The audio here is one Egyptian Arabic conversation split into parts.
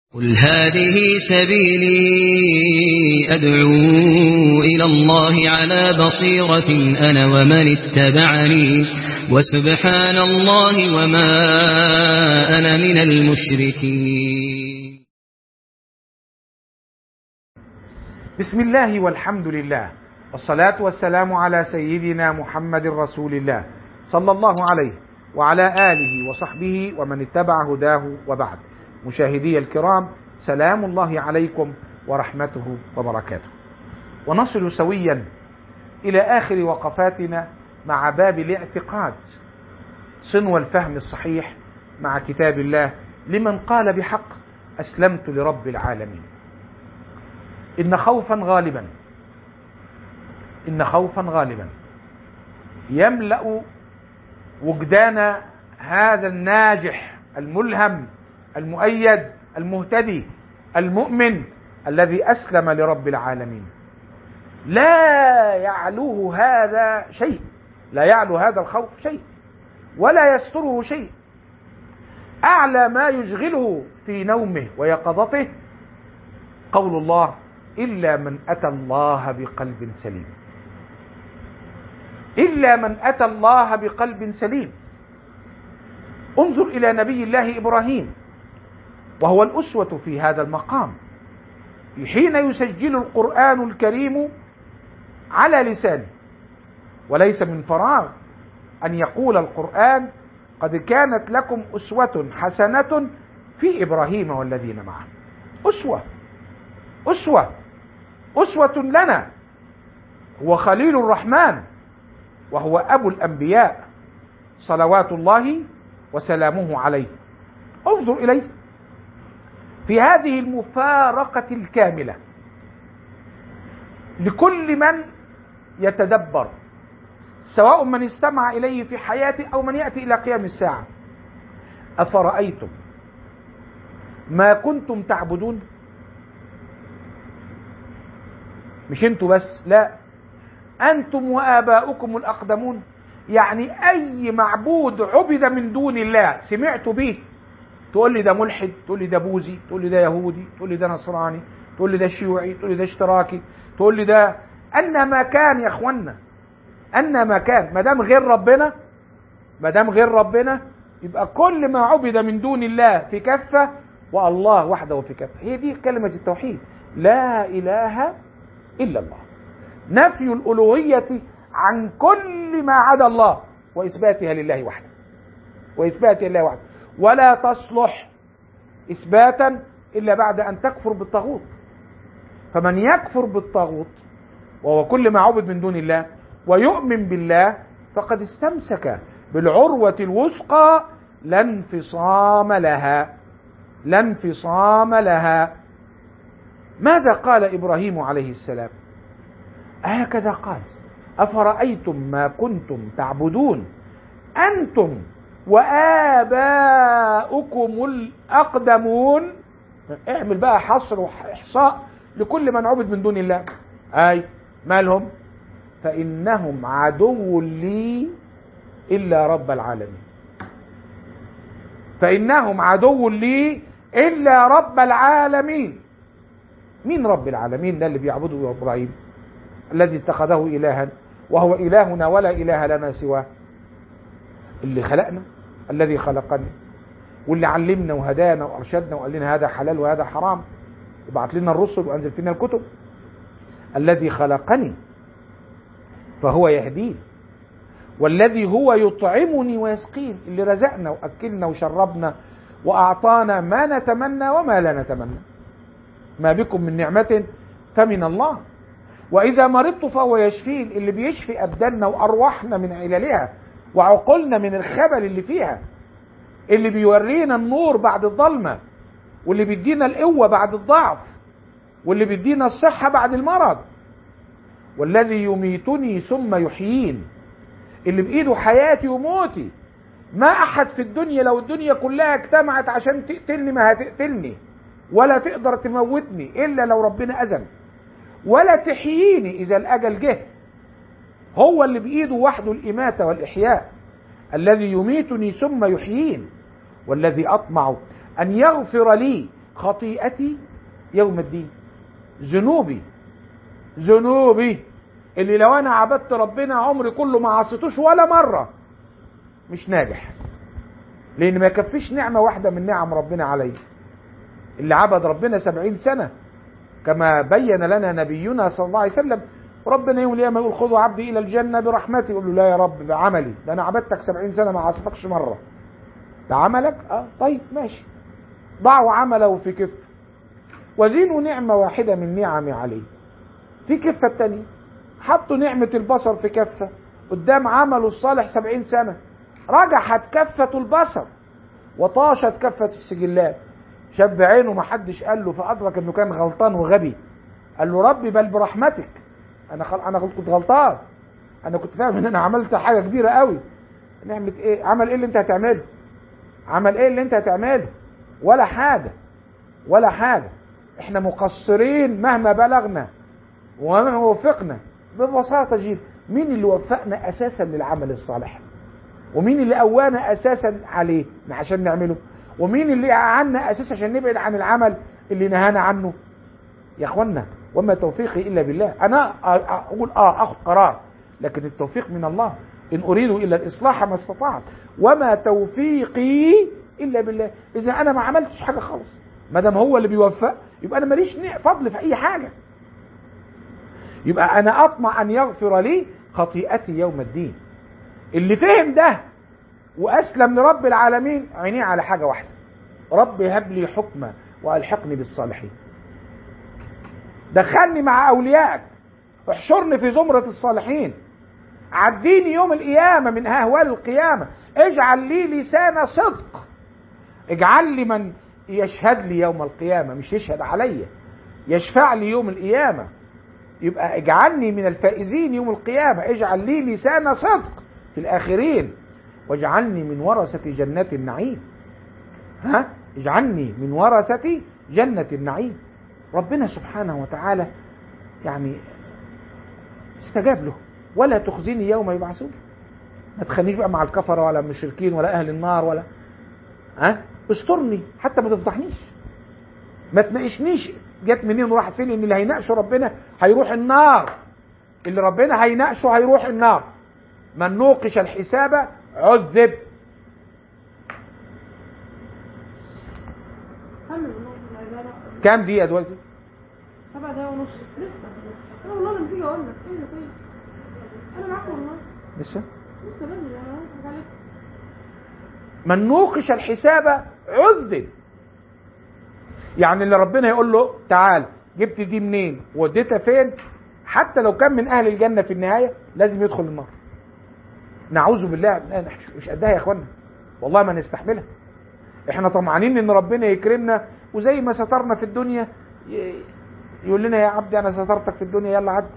قل هذه سبيلي أدعو إلى الله على بصيرة أنا ومن اتبعني وسبحان الله وما أنا من المشركين بسم الله والحمد لله والصلاة والسلام على سيدنا محمد رسول الله صلى الله عليه وعلى آله وصحبه ومن اتبع هداه وبعد مشاهدي الكرام سلام الله عليكم ورحمته وبركاته ونصل سويا إلى آخر وقفاتنا مع باب الاعتقاد صنو الفهم الصحيح مع كتاب الله لمن قال بحق أسلمت لرب العالمين إن خوفا غالبا إن خوفا غالبا يملأ وجدان هذا الناجح الملهم المؤيد المهتدي المؤمن الذي أسلم لرب العالمين لا يعلوه هذا شيء لا يعلو هذا الخوف شيء ولا يستره شيء أعلى ما يشغله في نومه ويقظته قول الله إلا من أتى الله بقلب سليم إلا من أتى الله بقلب سليم انظر إلى نبي الله إبراهيم وهو الأسوة في هذا المقام حين يسجل القرآن الكريم على لسانه وليس من فراغ أن يقول القرآن قد كانت لكم أسوة حسنة في إبراهيم والذين معه أسوة أسوة أسوة لنا هو خليل الرحمن وهو أبو الأنبياء صلوات الله وسلامه عليه انظر إليه في هذه المفارقة الكاملة لكل من يتدبر سواء من استمع إليه في حياته أو من يأتي إلى قيام الساعة أفرأيتم ما كنتم تعبدون مش انتوا بس لا أنتم وآباؤكم الأقدمون يعني أي معبود عبد من دون الله سمعت به تقول لي ده ملحد تقول لي ده بوذي تقول لي ده يهودي تقول لي ده نصراني تقول لي ده شيوعي تقول لي ده اشتراكي تقول لي ده أن ما كان يا اخوانا أن ما كان ما دام غير ربنا ما دام غير ربنا يبقى كل ما عبد من دون الله في كفة والله وحده في كفة هي دي كلمة التوحيد لا إله إلا الله نفي الألوهية عن كل ما عدا الله وإثباتها لله وحده وإثباتها لله وحده ولا تصلح إثباتا إلا بعد أن تكفر بالطاغوت فمن يكفر بالطاغوت وهو كل ما عبد من دون الله ويؤمن بالله فقد استمسك بالعروة الوثقى لا انفصام لها لا انفصام لها ماذا قال إبراهيم عليه السلام هكذا قال أفرأيتم ما كنتم تعبدون أنتم وآباؤكم الأقدمون اعمل بقى حصر وإحصاء لكل من عبد من دون الله أي مالهم فإنهم عدو لي إلا رب العالمين فإنهم عدو لي إلا رب العالمين مين رب العالمين ده اللي بيعبده إبراهيم الذي اتخذه إلها وهو إلهنا ولا إله لنا سواه اللي خلقنا الذي خلقنا واللي علمنا وهدانا وارشدنا وقال لنا هذا حلال وهذا حرام وبعت لنا الرسل وانزل فينا الكتب الذي خلقني فهو يهدين والذي هو يطعمني ويسقين اللي رزقنا واكلنا وشربنا واعطانا ما نتمنى وما لا نتمنى ما بكم من نعمه فمن الله واذا مرضت فهو يشفين اللي بيشفي ابداننا وارواحنا من عللها وعقولنا من الخبل اللي فيها اللي بيورينا النور بعد الظلمة واللي بيدينا القوة بعد الضعف واللي بيدينا الصحة بعد المرض والذي يميتني ثم يحيين اللي بإيده حياتي وموتي ما أحد في الدنيا لو الدنيا كلها اجتمعت عشان تقتلني ما هتقتلني ولا تقدر تموتني إلا لو ربنا أذن ولا تحييني إذا الأجل جه هو اللي بإيده وحده الإماتة والإحياء الذي يميتني ثم يحيين والذي أطمع أن يغفر لي خطيئتي يوم الدين ذنوبي ذنوبي اللي لو انا عبدت ربنا عمري كله ما عصيتوش ولا مره مش ناجح لان ما يكفيش نعمه واحده من نعم ربنا علي اللي عبد ربنا سبعين سنه كما بين لنا نبينا صلى الله عليه وسلم ربنا يوم القيامه يقول خذوا عبدي الى الجنه برحمتي يقول له لا يا رب بعملي ده انا عبدتك سبعين سنه ما عصيتكش مره بعملك اه طيب ماشي ضعوا عمله في كفه وزينوا نعمه واحده من نعمي عليه في كفه التانيه حطوا نعمه البصر في كفه قدام عمله الصالح سبعين سنه رجحت كفه البصر وطاشت كفه السجلات شاب عينه ما حدش قال له فادرك انه كان غلطان وغبي قال له ربي بل برحمتك انا خل... انا كنت غلطان انا كنت فاهم ان انا عملت حاجه كبيره قوي نعمه ايه عمل ايه اللي انت هتعمله عمل ايه اللي انت هتعمله ولا حاجه ولا حاجه احنا مقصرين مهما بلغنا ومهما وفقنا ببساطه جدا مين اللي وفقنا اساسا للعمل الصالح ومين اللي قوانا اساسا عليه عشان نعمله ومين اللي أعنا أساس عشان نبعد عن العمل اللي نهانا عنه يا أخوانا وما توفيقي إلا بالله أنا أقول آه أخذ قرار لكن التوفيق من الله إن أريد إلا الإصلاح ما استطعت وما توفيقي إلا بالله إذا أنا ما عملتش حاجة خالص ما دام هو اللي بيوفق يبقى أنا ماليش فضل في أي حاجة يبقى أنا أطمع أن يغفر لي خطيئتي يوم الدين اللي فهم ده واسلم لرب العالمين عينيه على حاجه واحده رب هب لي حكمه والحقني بالصالحين دخلني مع اوليائك احشرني في زمره الصالحين عديني يوم القيامه من اهوال القيامه اجعل لي لسان صدق اجعل لي من يشهد لي يوم القيامه مش يشهد عليا يشفع لي يوم القيامه يبقى اجعلني من الفائزين يوم القيامه اجعل لي لسان صدق في الاخرين واجعلني من ورثة جنة النعيم ها اجعلني من ورثة جنة النعيم ربنا سبحانه وتعالى يعني استجاب له ولا تخزني يوم يبعثون ما تخلينيش بقى مع الكفرة ولا المشركين ولا أهل النار ولا ها استرني حتى ما تفضحنيش ما تناقشنيش جت منين وراحت فين ان اللي هيناقشه ربنا هيروح النار اللي ربنا هيناقشه هيروح النار من نوقش الحساب عذب كام دقيقة دلوقتي؟ سبع دقايق ونص لسه انا والله لما تيجي اقول لك ايه ده طيب انا معاك والله لسه لسه بدري انا هضحك عليك من نوقش الحساب عذب يعني اللي ربنا يقول له تعال جبت دي منين وديتها فين حتى لو كان من اهل الجنة في النهاية لازم يدخل النار نعوذ بالله مش قدها يا اخوانا والله ما نستحملها احنا طمعانين ان ربنا يكرمنا وزي ما سترنا في الدنيا يقول لنا يا عبدي انا سترتك في الدنيا يلا عدي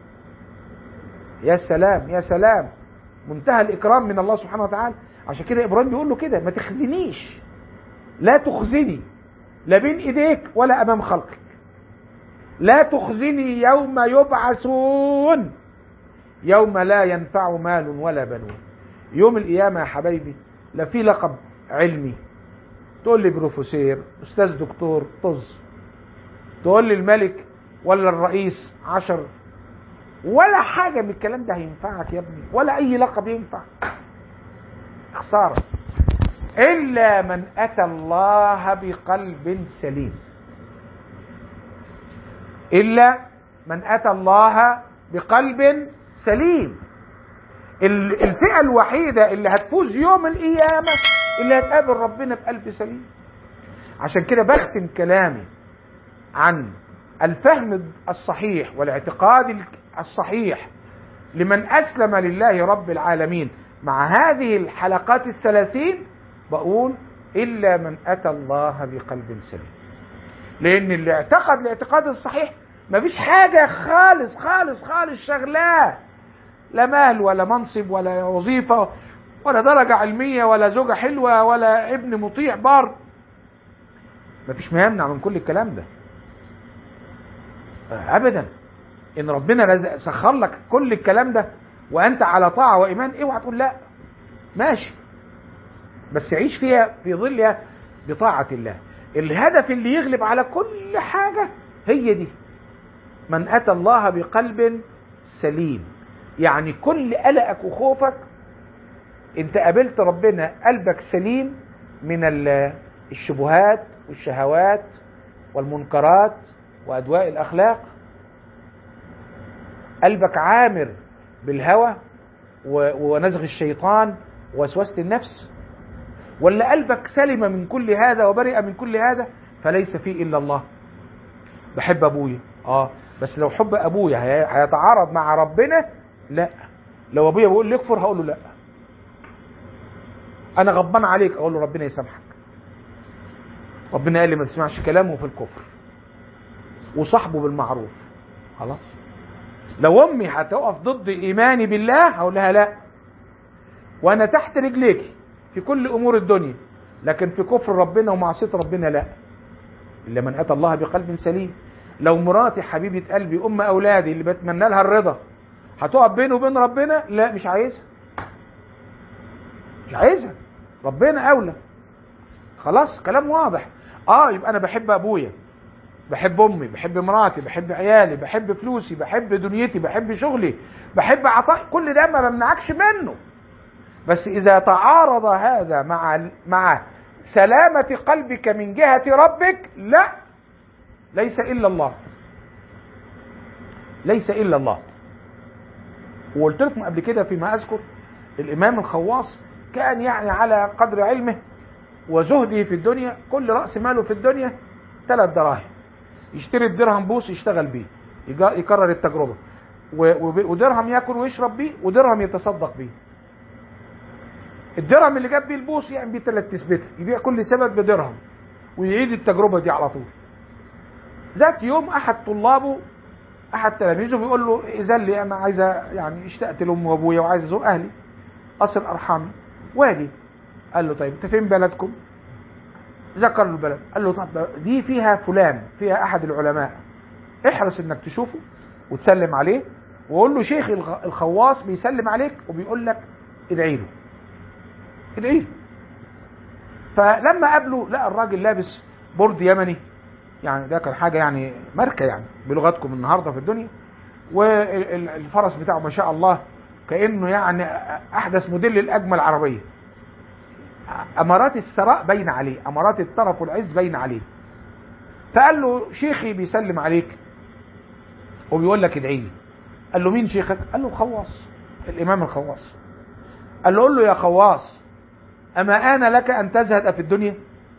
يا سلام يا سلام منتهى الاكرام من الله سبحانه وتعالى عشان كده ابراهيم بيقول له كده ما تخزنيش لا تخزني لا بين ايديك ولا امام خلقك لا تخزني يوم يبعثون يوم لا ينفع مال ولا بنون يوم القيامة يا حبايبي لا في لقب علمي تقول لي بروفيسور استاذ دكتور طز تقول لي الملك ولا الرئيس عشر ولا حاجة من الكلام ده هينفعك يا ابني ولا أي لقب ينفع خسارة إلا من أتى الله بقلب سليم إلا من أتى الله بقلب سليم الفئة الوحيدة اللي هتفوز يوم القيامة اللي هتقابل ربنا بقلب سليم عشان كده بختم كلامي عن الفهم الصحيح والاعتقاد الصحيح لمن أسلم لله رب العالمين مع هذه الحلقات الثلاثين بقول إلا من أتى الله بقلب سليم لأن اللي اعتقد الاعتقاد الصحيح مفيش حاجة خالص خالص خالص شغلاه لا مال ولا منصب ولا وظيفة ولا درجة علمية ولا زوجة حلوة ولا ابن مطيع بار مفيش ما يمنع من كل الكلام ده ابدا ان ربنا رزق سخر لك كل الكلام ده وانت على طاعه وايمان اوعى تقول لا ماشي بس عيش فيها في ظلها بطاعه الله الهدف اللي يغلب على كل حاجة هي دي من أتى الله بقلب سليم يعني كل قلقك وخوفك انت قابلت ربنا قلبك سليم من ال- الشبهات والشهوات والمنكرات وأدواء الأخلاق قلبك عامر بالهوى و- ونزغ الشيطان ووسوسة النفس ولا قلبك سلم من كل هذا وبرئ من كل هذا فليس فيه إلا الله بحب أبويا اه بس لو حب أبويا هي- هيتعارض مع ربنا لا لو أبويا بيقول لي اكفر هقول له لا أنا غضبان عليك أقول له ربنا يسامحك ربنا قال لي ما تسمعش كلامه في الكفر وصاحبه بالمعروف خلاص لو امي هتقف ضد ايماني بالله هقول لها لا وانا تحت رجليك في كل امور الدنيا لكن في كفر ربنا ومعصيه ربنا لا الا من اتى الله بقلب سليم لو مراتي حبيبه قلبي ام اولادي اللي بتمنى لها الرضا هتقف بيني وبين ربنا لا مش عايزها مش عايزها ربنا اولى خلاص كلام واضح اه يبقى انا بحب ابويا بحب امي بحب مراتي بحب عيالي بحب فلوسي بحب دنيتي بحب شغلي بحب عطاء كل ده ما بمنعكش منه بس اذا تعارض هذا مع مع سلامة قلبك من جهة ربك لا ليس الا الله ليس الا الله وقلت لكم قبل كده فيما اذكر الامام الخواص كان يعني على قدر علمه وزهده في الدنيا كل راس ماله في الدنيا ثلاث دراهم يشتري الدرهم بوس يشتغل بيه يجا- يكرر التجربه و- وب- ودرهم ياكل ويشرب بيه ودرهم يتصدق بيه الدرهم اللي جاب بيه البوس يعني بيه ثلاث تثبته يبيع كل سبت بدرهم ويعيد التجربه دي على طول ذات يوم احد طلابه احد تلاميذه بيقول له اذن لي انا عايز يعني اشتقت لامي وابويا وعايز ازور اهلي اصل ارحامي واجي قال له طيب انت فين بلدكم ذكر له البلد قال له طب دي فيها فلان فيها احد العلماء احرص انك تشوفه وتسلم عليه وقول له شيخ الغ- الخواص بيسلم عليك وبيقول لك ادعي له ادعي له فلما قابله لقى الراجل لابس برد يمني يعني ده كان حاجه يعني ماركه يعني بلغتكم النهارده في الدنيا والفرس بتاعه ما شاء الله كانه يعني احدث موديل الاجمل عربيه امارات الثراء باين عليه امارات الطرف والعز باين عليه فقال له شيخي بيسلم عليك وبيقول لك ادعي لي قال له مين شيخك قال له خواص الامام الخواص قال له قول له يا خواص اما ان لك ان تزهد في الدنيا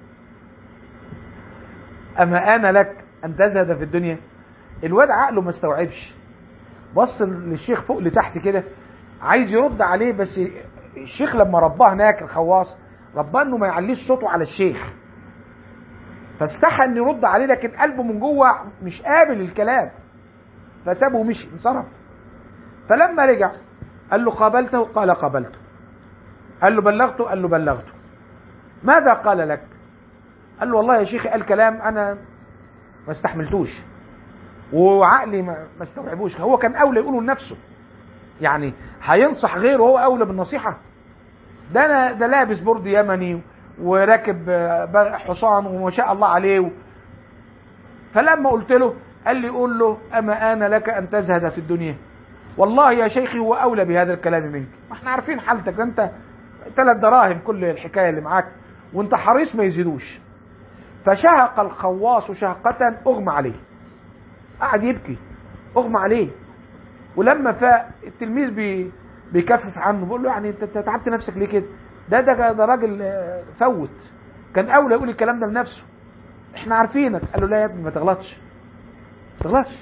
اما ان لك ان تزهد في الدنيا الواد عقله ما استوعبش بص للشيخ فوق لتحت كده عايز يرد عليه بس الشيخ لما رباه هناك الخواص رباه انه ما يعليش صوته على الشيخ فاستحى ان يرد عليه لكن قلبه من جوه مش قابل الكلام فسابه ومشي انصرف فلما رجع قال له قابلته قال قابلته قال له بلغته قال له بلغته ماذا قال لك قال له والله يا شيخي قال كلام انا ما استحملتوش وعقلي ما ما استوعبوش هو كان اولى يقوله لنفسه يعني هينصح غيره هو اولى بالنصيحه ده انا ده لابس برد يمني وراكب آه، بغ- حصان وما شاء الله عليه فلما قلت له قال لي قول له اما انا لك ان تزهد في الدنيا والله يا شيخي هو اولى بهذا الكلام منك ما احنا عارفين حالتك ده انت ثلاث دراهم كل الحكايه اللي معاك وانت حريص ما يزيدوش فشهق الخواص شهقة اغمى عليه قعد يبكي اغمى عليه ولما فاق التلميذ بي بيكفف عنه بيقول له يعني انت أنت تعبت نفسك ليه كده ده ده ده راجل آه، فوت كان اولى يقول الكلام ده لنفسه احنا عارفينك قال له لا يا ابني ما تغلطش ما تغلطش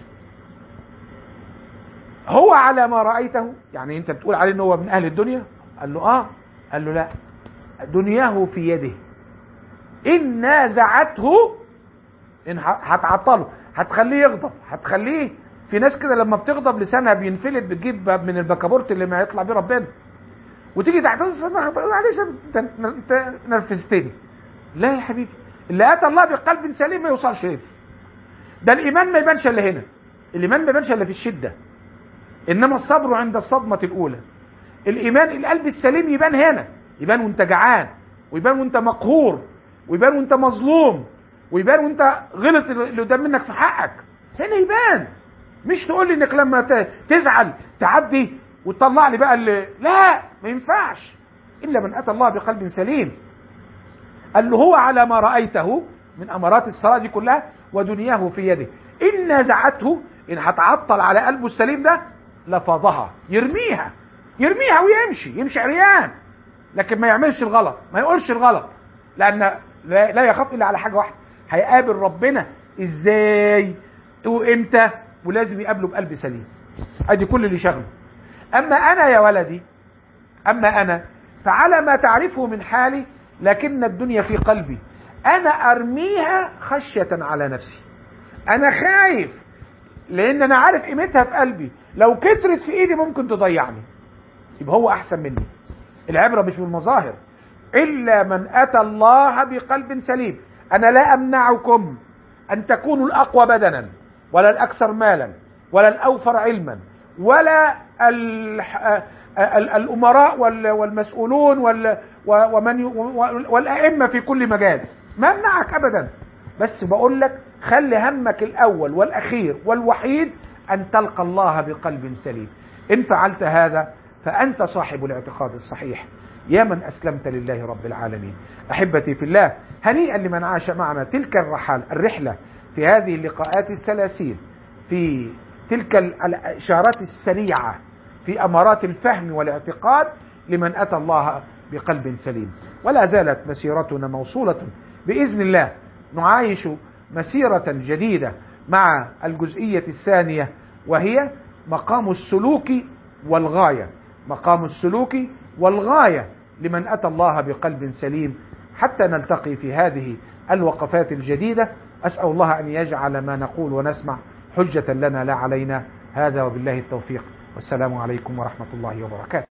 هو على ما رايته يعني انت بتقول عليه ان هو من اهل الدنيا قال له اه قال له لا دنياه في يده ان نازعته ان ه- هتعطله هتخليه يغضب هتخليه في ناس كده لما بتغضب لسانها بينفلت بتجيب من البكابورت اللي ما يطلع بيه ربنا وتيجي تعتذر معلش انت انت نرفزتني لا يا حبيبي اللي اتى الله بقلب سليم ما يوصلش هنا ده الايمان ما يبانش الا هنا الايمان ما يبانش الا في الشده انما الصبر عند الصدمه الاولى الايمان القلب السليم يبان هنا يبان وانت جعان ويبان وانت مقهور ويبان وانت مظلوم ويبان وانت غلط اللي قدام منك في حقك هنا يبان مش تقول لي انك لما ت- تزعل تعدي وتطلع لي بقى اللي لا ما ينفعش الا من اتى الله بقلب سليم قال له هو على ما رايته من امارات الصلاه دي كلها ودنياه في يده ان نزعته ان هتعطل على قلبه السليم ده لفظها يرميها يرميها ويمشي يمشي عريان لكن ما يعملش الغلط ما يقولش الغلط لان لا, لا يخاف الا على حاجه واحده هيقابل ربنا ازاي وامتى ولازم يقابله بقلب سليم ادي كل اللي شغله اما انا يا ولدي اما انا فعلى ما تعرفه من حالي لكن الدنيا في قلبي انا ارميها خشيه على نفسي انا خايف لان انا عارف قيمتها في قلبي لو كترت في ايدي ممكن تضيعني يبقى هو احسن مني العبره مش بالمظاهر الا من اتى الله بقلب سليم انا لا امنعكم ان تكونوا الاقوى بدنا ولا الاكثر مالا ولا الاوفر علما ولا ال- ال- الامراء وال- والمسؤولون وال- ومن ي- والائمه في كل مجال ما امنعك ابدا بس بقول لك خلي همك الاول والاخير والوحيد ان تلقى الله بقلب سليم ان فعلت هذا فانت صاحب الاعتقاد الصحيح يا من اسلمت لله رب العالمين احبتي في الله هنيئا لمن عاش معنا تلك الرحل الرحله في هذه اللقاءات الثلاثين في تلك الاشارات السريعه في امارات الفهم والاعتقاد لمن اتى الله بقلب سليم ولا زالت مسيرتنا موصوله باذن الله نعايش مسيره جديده مع الجزئيه الثانيه وهي مقام السلوك والغايه مقام السلوك والغايه لمن اتى الله بقلب سليم حتى نلتقي في هذه الوقفات الجديده اسال الله ان يجعل ما نقول ونسمع حجه لنا لا علينا هذا وبالله التوفيق والسلام عليكم ورحمه الله وبركاته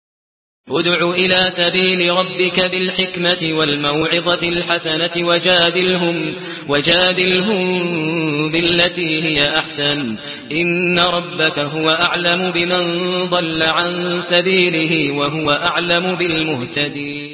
ادع إلى سبيل ربك بالحكمة والموعظة الحسنة وجادلهم وجادلهم بالتي هي أحسن إن ربك هو أعلم بمن ضل عن سبيله وهو أعلم بالمهتدين